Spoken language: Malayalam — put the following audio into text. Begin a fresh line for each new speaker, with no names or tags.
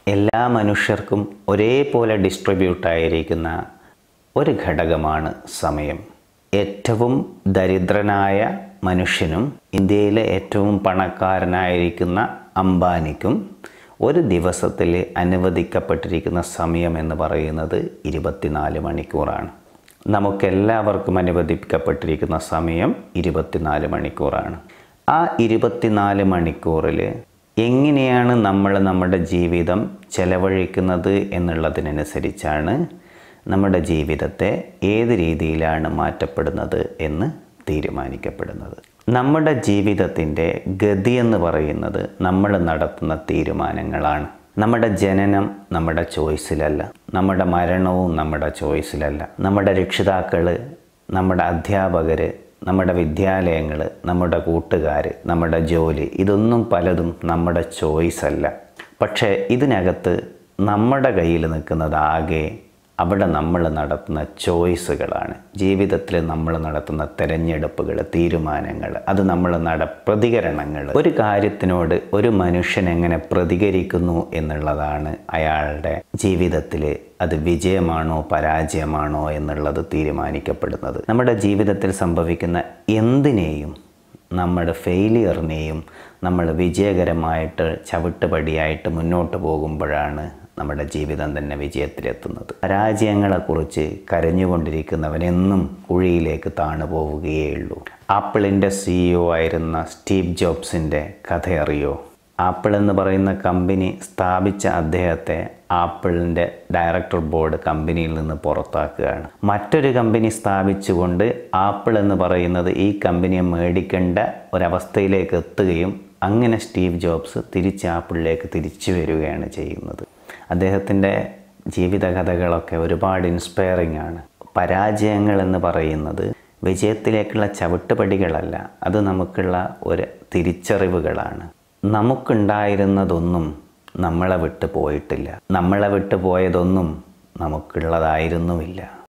എല്ലാ മനുഷ്യർക്കും ഒരേപോലെ ഡിസ്ട്രിബ്യൂട്ടായിരിക്കുന്ന ഒരു ഘടകമാണ് സമയം ഏറ്റവും ദരിദ്രനായ മനുഷ്യനും ഇന്ത്യയിലെ ഏറ്റവും പണക്കാരനായിരിക്കുന്ന അംബാനിക്കും ഒരു ദിവസത്തിൽ അനുവദിക്കപ്പെട്ടിരിക്കുന്ന സമയം എന്ന് പറയുന്നത് ഇരുപത്തിനാല് മണിക്കൂറാണ് നമുക്കെല്ലാവർക്കും അനുവദിക്കപ്പെട്ടിരിക്കുന്ന സമയം ഇരുപത്തിനാല് മണിക്കൂറാണ് ആ ഇരുപത്തിനാല് മണിക്കൂറിൽ എങ്ങനെയാണ് നമ്മൾ നമ്മുടെ ജീവിതം ചെലവഴിക്കുന്നത് എന്നുള്ളതിനനുസരിച്ചാണ് നമ്മുടെ ജീവിതത്തെ ഏത് രീതിയിലാണ് മാറ്റപ്പെടുന്നത് എന്ന് തീരുമാനിക്കപ്പെടുന്നത് നമ്മുടെ ജീവിതത്തിൻ്റെ ഗതി എന്ന് പറയുന്നത് നമ്മൾ നടത്തുന്ന തീരുമാനങ്ങളാണ് നമ്മുടെ ജനനം നമ്മുടെ ചോയ്സിലല്ല നമ്മുടെ മരണവും നമ്മുടെ ചോയ്സിലല്ല നമ്മുടെ രക്ഷിതാക്കൾ നമ്മുടെ അധ്യാപകർ നമ്മുടെ വിദ്യാലയങ്ങൾ നമ്മുടെ കൂട്ടുകാർ നമ്മുടെ ജോലി ഇതൊന്നും പലതും നമ്മുടെ ചോയ്സ് അല്ല പക്ഷേ ഇതിനകത്ത് നമ്മുടെ കയ്യിൽ നിൽക്കുന്നത് ആകെ അവിടെ നമ്മൾ നടത്തുന്ന ചോയ്സുകളാണ് ജീവിതത്തിൽ നമ്മൾ നടത്തുന്ന തിരഞ്ഞെടുപ്പുകൾ തീരുമാനങ്ങൾ അത് നമ്മൾ നട പ്രതികരണങ്ങൾ ഒരു കാര്യത്തിനോട് ഒരു മനുഷ്യൻ എങ്ങനെ പ്രതികരിക്കുന്നു എന്നുള്ളതാണ് അയാളുടെ ജീവിതത്തിൽ അത് വിജയമാണോ പരാജയമാണോ എന്നുള്ളത് തീരുമാനിക്കപ്പെടുന്നത് നമ്മുടെ ജീവിതത്തിൽ സംഭവിക്കുന്ന എന്തിനേയും നമ്മുടെ ഫെയിലിയറിനെയും നമ്മൾ വിജയകരമായിട്ട് ചവിട്ടുപടിയായിട്ട് മുന്നോട്ട് പോകുമ്പോഴാണ് നമ്മുടെ ജീവിതം തന്നെ വിജയത്തിലെത്തുന്നത് പരാജയങ്ങളെക്കുറിച്ച് കരഞ്ഞുകൊണ്ടിരിക്കുന്നവനെന്നും കുഴിയിലേക്ക് താണു പോവുകയുള്ളൂ ആപ്പിളിൻ്റെ സിഇഒ ആയിരുന്ന സ്റ്റീവ് ജോബ്സിൻ്റെ കഥയറിയോ ആപ്പിൾ എന്ന് പറയുന്ന കമ്പനി സ്ഥാപിച്ച അദ്ദേഹത്തെ ആപ്പിളിൻ്റെ ഡയറക്ടർ ബോർഡ് കമ്പനിയിൽ നിന്ന് പുറത്താക്കുകയാണ് മറ്റൊരു കമ്പനി സ്ഥാപിച്ചുകൊണ്ട് ആപ്പിൾ എന്ന് പറയുന്നത് ഈ കമ്പനിയെ മേടിക്കേണ്ട ഒരവസ്ഥയിലേക്ക് എത്തുകയും അങ്ങനെ സ്റ്റീവ് ജോബ്സ് തിരിച്ച് ആപ്പിളിലേക്ക് തിരിച്ചു വരികയാണ് ചെയ്യുന്നത് അദ്ദേഹത്തിൻ്റെ ജീവിതകഥകളൊക്കെ ഒരുപാട് ഇൻസ്പയറിംഗ് ആണ് പരാജയങ്ങൾ എന്ന് പറയുന്നത് വിജയത്തിലേക്കുള്ള ചവിട്ടുപടികളല്ല അത് നമുക്കുള്ള ഒരു തിരിച്ചറിവുകളാണ് നമുക്കുണ്ടായിരുന്നതൊന്നും നമ്മളെ വിട്ടു പോയിട്ടില്ല നമ്മളെ വിട്ടു പോയതൊന്നും നമുക്കുള്ളതായിരുന്നുമില്ല